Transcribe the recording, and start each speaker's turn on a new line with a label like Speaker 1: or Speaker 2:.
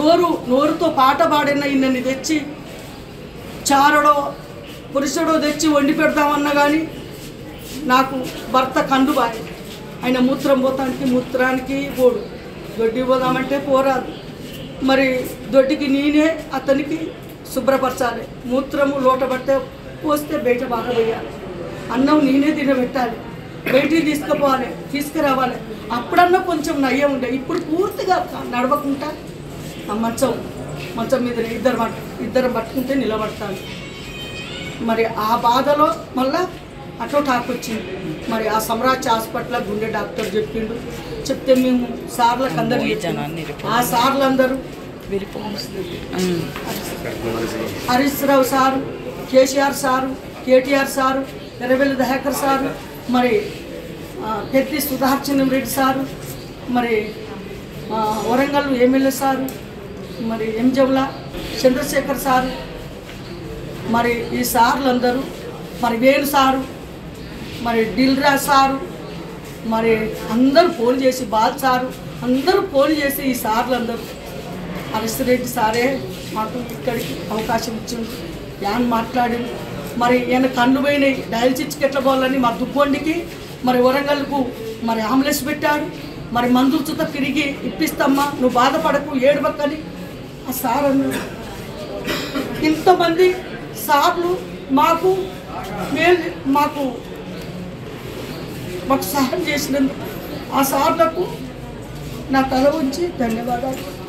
Speaker 1: నోరు నోరుతో పాట పాడిన ఇన్నని తెచ్చి చారడో పురుషుడో తెచ్చి వండి పెడదామన్నా కానీ నాకు భర్త కండు బాయ్ ఆయన మూత్రం పోతానికి మూత్రానికి పోడు దొడ్డి పోదామంటే పోరాదు మరి దొడ్డికి నేనే అతనికి శుభ్రపరచాలి మూత్రము లోట పడితే పోస్తే బయట బారబోయాలి అన్నం నేనే తినబెట్టాలి బయటికి తీసుకుపోవాలి తీసుకురావాలి అప్పుడన్నా కొంచెం నయ్యం ఉండే ఇప్పుడు పూర్తిగా క- నడవకుండా ఆ మంచం మంచం మీద ఇద్దరు పట్ ఇద్దరు పట్టుకుంటే నిలబడతాను మరి ఆ బాధలో మళ్ళా అటో టాక్ వచ్చింది మరి ఆ సమ్రాజ్య హాస్పిటల్ గుండె డాక్టర్ చెప్పిండు చెప్తే మేము సార్లకు అందరు చెప్పినాం. ఆ సార్లు అందరూ Harish Rao sir KCR sir KTR sir ఎర్రవెల్లి దయాకర్ సారు మరి ఆ, పెద్ది సుధార్చనం రెడ్డి సారు మరి ఆ, వరంగల్ ఎమ్మెల్యే సారు మరి ఎంజముల చంద్రశేఖర్ సారు మరి ఈ సార్లు అందరూ మరి వేణు సారు మరి దిల్రా సారు మరి అందరూ ఫోన్ చేసి బాల్ సారు అందరూ ఫోన్ చేసి ఈ సార్లు అందరూ రెడ్డి సారే మాకు ఇక్కడికి అవకాశం ఇచ్చింది యాన్ మాట్లాడింది మరి ఈయన కన్ను పోయినాయి డయాలసిస్కి ఎట్లా పోవాలని మా దుబ్బండికి మరి వరంగల్కు మరి అంబులెన్స్ పెట్టాడు మరి మందులు చుట్ట తిరిగి ఇప్పిస్తమ్మా నువ్వు బాధపడకు ఏడవక్కని ఆ సార్ అన్నాడు ఇంతమంది సార్లు మాకు మేలు మాకు మాకు సహాయం చేసినందుకు ఆ సార్లకు నా తల ఉంచి ధన్యవాదాలు